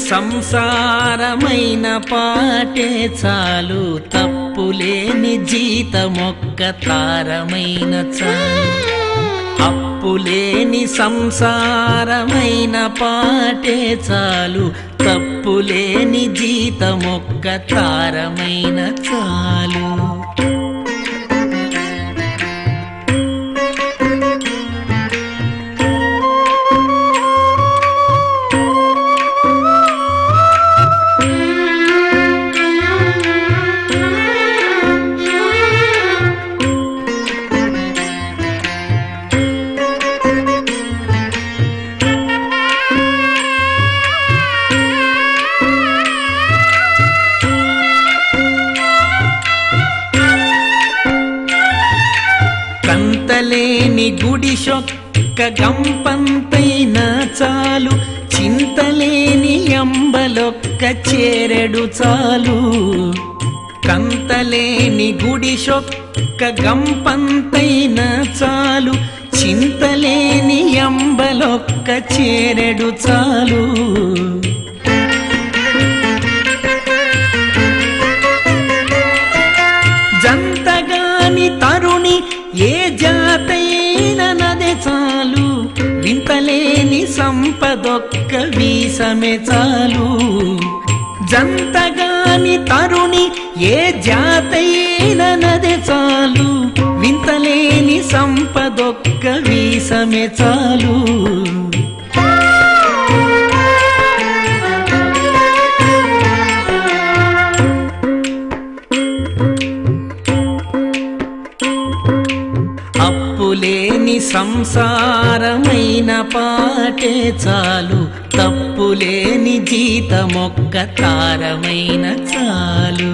సంసారమైన పాటే చాలు తప్పులేని జీతమొక్క తారమైన చాలు అప్పులేని సంసారమైన పాటే చాలు తప్పులేని జీతమొక్క తారమైన చాలు కంతలేని గుడిసొక్క గంపంతైనా చాలు చింతలేని అంబలొక్క చేరెడు చాలు కంతలేని గుడిసొక్క గంపంతైనా చాలు చింతలేని అంబలొక్క చేరెడు చాలు జంతగాని తరుణి ఏ జాతైన నదే చాలు వింతలేని సంపదొక్క వీసమే చాలు జంతగాని తరుణి ఏ జాతైన నదే చాలు వింతలేని సంపదొక్క వీసమే చాలు అప్పులేని సంసారమైన పాటే చాలు తప్పులేని జీతమొక్క తారమైన చాలు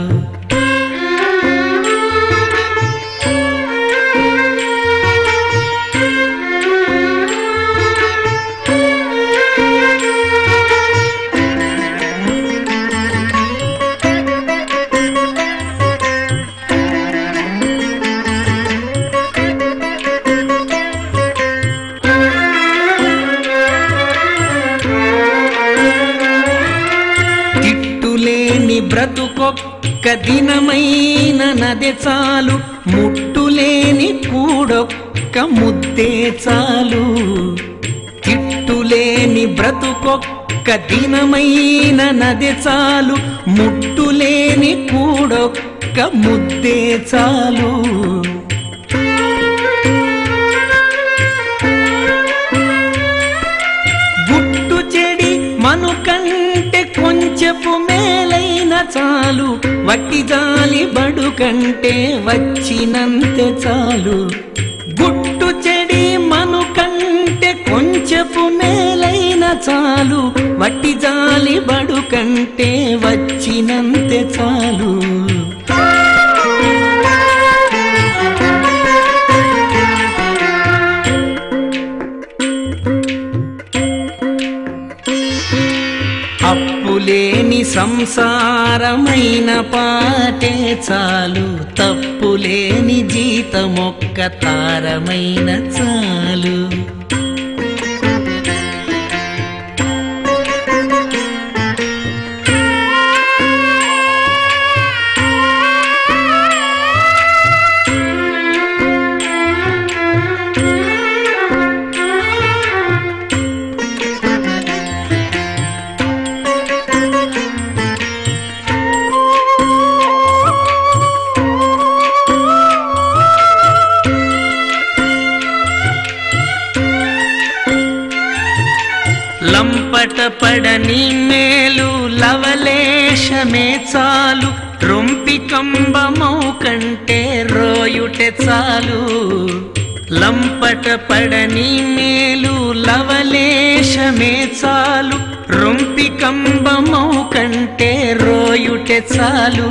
తిట్టులేని బ్రతుకొక్క దినమైన నది చాలు ముట్టులేని కూడొక్క ముద్దే చాలు తిట్టులేని బ్రతుకొక్క దినమైన నది చాలు ముట్టులేని కూడొక్క ముద్దే చాలు గుట్టు చెడి మను కంటే కొంచెపు మేలైన చాలు వట్టి జాలి బడు కంటే వచ్చినంతే చాలు గుట్టు చెడి మను కంటే కొంచెపు మేలైన చాలు వట్టి జాలి బడు కంటే వచ్చినంతే చాలు అప్పులేని సంసారమైన పాటే చాలు తప్పులేని జీతమొక్క తారమైన చాలు లంపట పడని మేలు లవలేశమే చాలు రొంపి కంబమౌ కంటే రోయుటె చాలు లంపట పడని మేలు లవలేశమే చాలు రొంపి కంబమౌ కంటే రోయుటె చాలు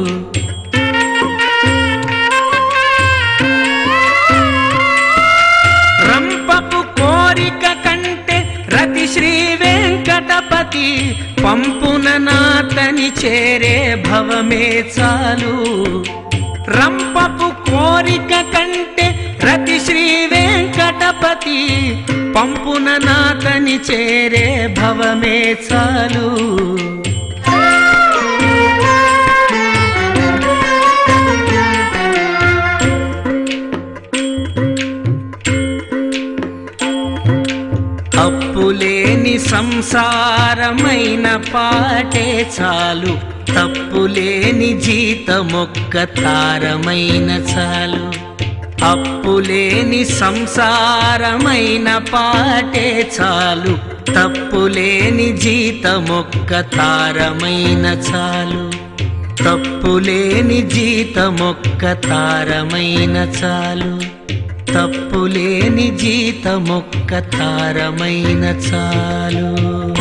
రంపపు కోరిక కంటే రతి శ్రీ వెంకటపతి పంపున నాతని చేరే భవమే చాలు రంపపు కోరిక కంటే రతి శ్రీ వెంకట వెంకటపతి పంపున నాతని చేరే భవమే చాలు అప్పులేని సంసారమైన పాటే చాలు తప్పులేని జీతమొక్క తారమైన చాలు అప్పులేని సంసారమైన పాటే చాలు తప్పులేని జీతమొక్క తారమైన చాలు తప్పులేని జీతమొక్క తారమైన చాలు తప్పులేని జీతమొక్క తారమైన చాలు